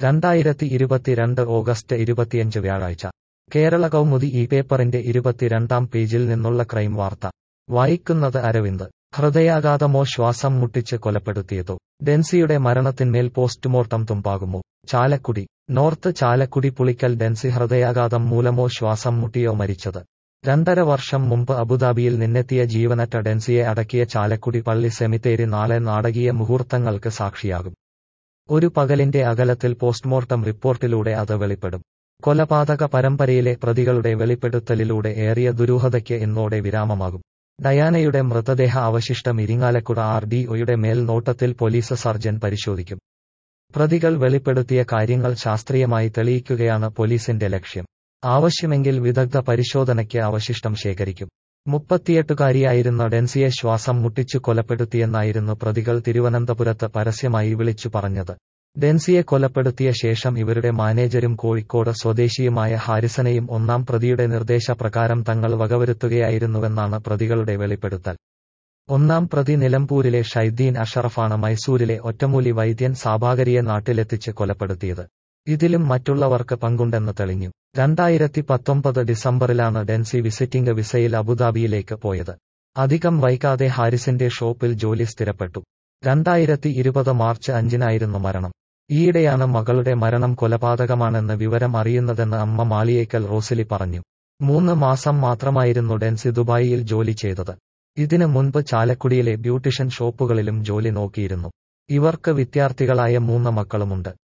രണ്ടായിരത്തി ഇരുപത്തിരണ്ട് ഓഗസ്റ്റ് ഇരുപത്തിയഞ്ച് വ്യാഴാഴ്ച കേരള കൗമുദി ഈ പേപ്പറിന്റെ ഇരുപത്തിരണ്ടാം പേജിൽ നിന്നുള്ള ക്രൈം വാർത്ത വായിക്കുന്നത് അരവിന്ദ് ഹൃദയാഘാതമോ ശ്വാസം മുട്ടിച്ച് കൊലപ്പെടുത്തിയതോ ഡെൻസിയുടെ മരണത്തിന്മേൽ പോസ്റ്റ്മോർട്ടം തുമ്പാകുമോ ചാലക്കുടി നോർത്ത് ചാലക്കുടി പുളിക്കൽ ഡെൻസി ഹൃദയാഘാതം മൂലമോ ശ്വാസം മുട്ടിയോ മരിച്ചത് രണ്ടര വർഷം മുമ്പ് അബുദാബിയിൽ നിന്നെത്തിയ ജീവനറ്റ ഡെൻസിയെ അടക്കിയ ചാലക്കുടി പള്ളി സെമിത്തേരി നാളെ നാടകീയ മുഹൂർത്തങ്ങൾക്ക് സാക്ഷിയാകും ഒരു പകലിന്റെ അകലത്തിൽ പോസ്റ്റ്മോർട്ടം റിപ്പോർട്ടിലൂടെ അത് വെളിപ്പെടും കൊലപാതക പരമ്പരയിലെ പ്രതികളുടെ വെളിപ്പെടുത്തലിലൂടെ ഏറിയ ദുരൂഹതയ്ക്ക് ഇന്നോടെ വിരാമമാകും ഡയാനയുടെ മൃതദേഹ അവശിഷ്ടം ഇരിങ്ങാലക്കുട ആർ ഡി ഒയുടെ മേൽനോട്ടത്തിൽ പോലീസ് സർജൻ പരിശോധിക്കും പ്രതികൾ വെളിപ്പെടുത്തിയ കാര്യങ്ങൾ ശാസ്ത്രീയമായി തെളിയിക്കുകയാണ് പോലീസിന്റെ ലക്ഷ്യം ആവശ്യമെങ്കിൽ വിദഗ്ധ പരിശോധനയ്ക്ക് അവശിഷ്ടം ശേഖരിക്കും മുപ്പത്തിയെട്ടുകാരിയായിരുന്ന ഡെൻസിയെ ശ്വാസം മുട്ടിച്ചു കൊലപ്പെടുത്തിയെന്നായിരുന്നു പ്രതികൾ തിരുവനന്തപുരത്ത് പരസ്യമായി വിളിച്ചു പറഞ്ഞത് ഡെൻസിയെ കൊലപ്പെടുത്തിയ ശേഷം ഇവരുടെ മാനേജരും കോഴിക്കോട് സ്വദേശിയുമായ ഹാരിസനെയും ഒന്നാം പ്രതിയുടെ നിർദ്ദേശപ്രകാരം തങ്ങൾ വകവരുത്തുകയായിരുന്നുവെന്നാണ് പ്രതികളുടെ വെളിപ്പെടുത്തൽ ഒന്നാം പ്രതി നിലമ്പൂരിലെ ഷൈദ്ദീൻ അഷറഫാണ് മൈസൂരിലെ ഒറ്റമൂലി വൈദ്യൻ സാഭാകരിയെ നാട്ടിലെത്തിച്ച് കൊലപ്പെടുത്തിയത് ഇതിലും മറ്റുള്ളവർക്ക് പങ്കുണ്ടെന്ന് തെളിഞ്ഞു രണ്ടായിരത്തി പത്തൊമ്പത് ഡിസംബറിലാണ് ഡെൻസി വിസിറ്റിംഗ് വിസയിൽ അബുദാബിയിലേക്ക് പോയത് അധികം വൈകാതെ ഹാരിസിന്റെ ഷോപ്പിൽ ജോലി സ്ഥിരപ്പെട്ടു രണ്ടായിരത്തി ഇരുപത് മാർച്ച് അഞ്ചിനായിരുന്നു മരണം ഈയിടെയാണ് മകളുടെ മരണം കൊലപാതകമാണെന്ന് വിവരം അറിയുന്നതെന്ന് അമ്മ മാളിയേക്കൽ റോസിലി പറഞ്ഞു മൂന്ന് മാസം മാത്രമായിരുന്നു ഡെൻസി ദുബായിയിൽ ജോലി ചെയ്തത് ഇതിനു മുൻപ് ചാലക്കുടിയിലെ ബ്യൂട്ടിഷ്യൻ ഷോപ്പുകളിലും ജോലി നോക്കിയിരുന്നു ഇവർക്ക് വിദ്യാർത്ഥികളായ മൂന്ന് മക്കളുമുണ്ട്